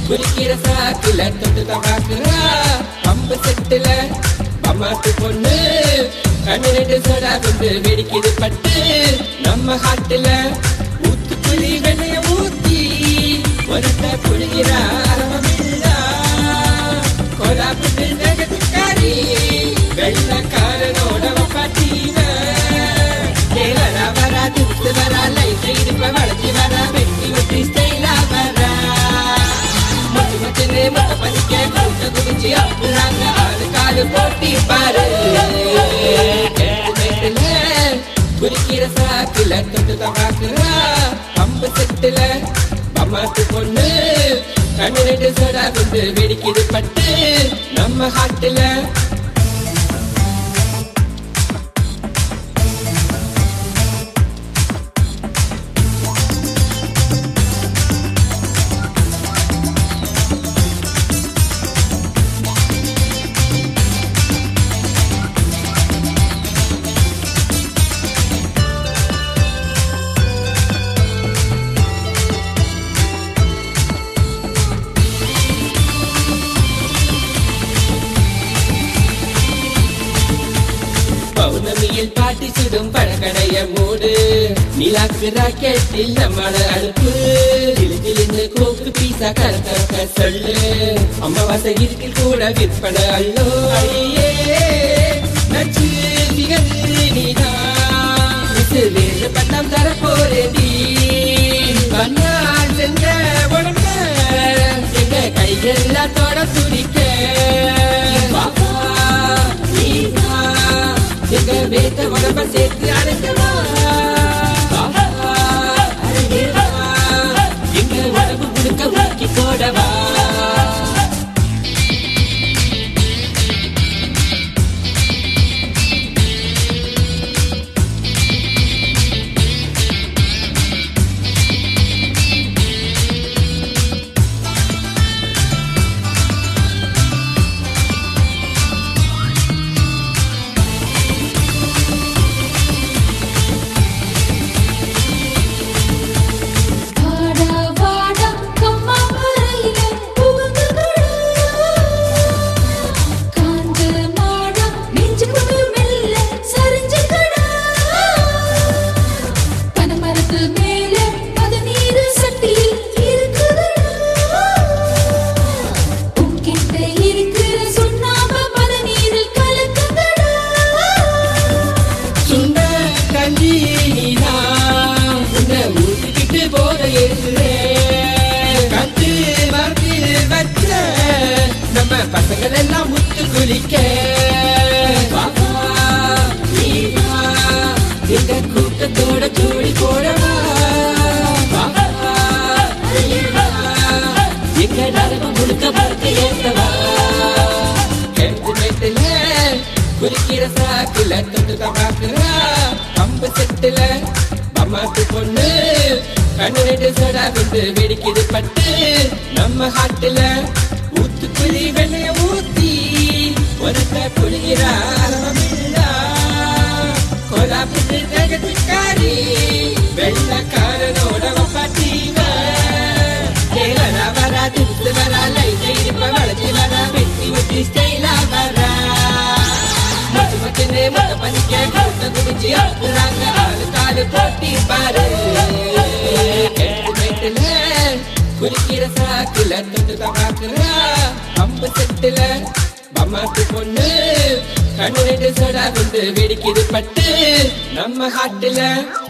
குளிக்கிற சாக்குல தொட்டு தவாக்குறா பம்பு செட்டுல பம்மாத்து பொண்ணு கண்ணு ரெண்டு சோடா கொண்டு வெடிக்குது பட்டு நம்ம ஹாட்டுல ஊத்து புளி வெண்ணைய ஊத்தி ஒருத்த புளிகிறா அரவமில்லா கோலாப்புட்டு நகத்துக்காரி வெள்ளக்காரனோட பாட்டீவ கேளரா வரா திருத்து வரா லைட் இருப்ப வளைச்சு வரா வெட்டி வெட்டி ஸ்டைலா வரா மொச்சு மச்சுன்னு மொத்த பதிக்க கூட்ட குதிச்சு அப்புறாங்க ஆளு காலு போட்டி பாரு மேட்டுல குளிக்கிற சாக்குல தொட்டு தவாக்குறா பம்பு செட்டுல பம்மாத்து பொண்ணு கண்ணு ரெண்டு சோடா கொண்டு வெடிக்குது பட்டு நம்ம ஹாட்டுல பௌர்ணமியில் பாட்டி சுடும் பழக்கடைய மூடு நிலாக்கு ராக்கெட்டில் நம்மள அனுப்பு ஜிலு ஜிலுன்னு கோக்கு பீசா கலக்க சொல்லு அம்மாவாசை இருக்கில் கூட விற்பனை அல்லோ அடியே நச்சு திகழ் நீதான் இது வேறு பண்ணம் தர போறேடி பண்ணால் சென்ற உடம்ப எங்க கையெல்லாம் தொட துடிக்க பாப்பா நீதா எங்க வேத்த உடம்ப சேர்த்து அடைக்கவா பாப்பா அழகேவா எங்க உடம்பு முழுக்க ஊக்கி போடவா வாடா வாடா கம்மா மரையில புகுந்துடா காஞ்ச மாடா நெஞ்சுக்குள்ள மெல்ல சரிஞ்சுக்கடா பனமரத்து மேல அது நீர் சட்டியில் இருக்குதுடா உன்கிட்ட இருக்கிற சுண்ணாம்பு பத நீரில் கலக்குதுடா சுண்ட கஞ்சி நீதான் உன்னை ஊத்திக்கிட்டு போத ஏசுறேன் கத்து மரத்தில் வச்ச நம்ம பசங்கள் எல்லாம் முத்து குளிக்க பாப்பா நீதா எங்க கூட்டத்தோட ஜோடி போடவா பாப்பா நீதா எங்க நரம்பு முழுக்க மறுக்க ஏத்தவா கெட்டு மெட்டுல குளிக்கிற சாக்குல தொட்டு தவாக்குறா பம்பு செட்டுல பம்மாத்து பொண்ணு கண்ணு ரெண்டு சோடா கொண்டு வெடிக்குது பட்டு நம்ம ஹாட்டுல ஊத்து புளி வெண்ணைய ஊத்தி ஒருத்த புளிகிறா அரவமில்லா கோலாப்புட்டு நகத்துக்காரி வெள்ளக்காரனோட பாட்டீவ கேளரா வரா திருத்து வரா லைட் இருப்ப வளைச்சு வரா வெட்டி வெட்டி ஸ்டைலா வரா மொச்சு மச்சுன்னு மொத்த பண்ணிக்க கூட்ட குடிச்சு அப்புறாங்க ஆளு காலு போட்டி பாரு மேட்டுல குளிக்கிற சாக்குல தொட்டு தவாக்குறா பம்பு செட்டுல பம்மாத்து பொண்ணு கண்ணு ரெண்டு சோடா கொண்டு வெடிக்குது பட்டு நம்ம ஹாட்டுல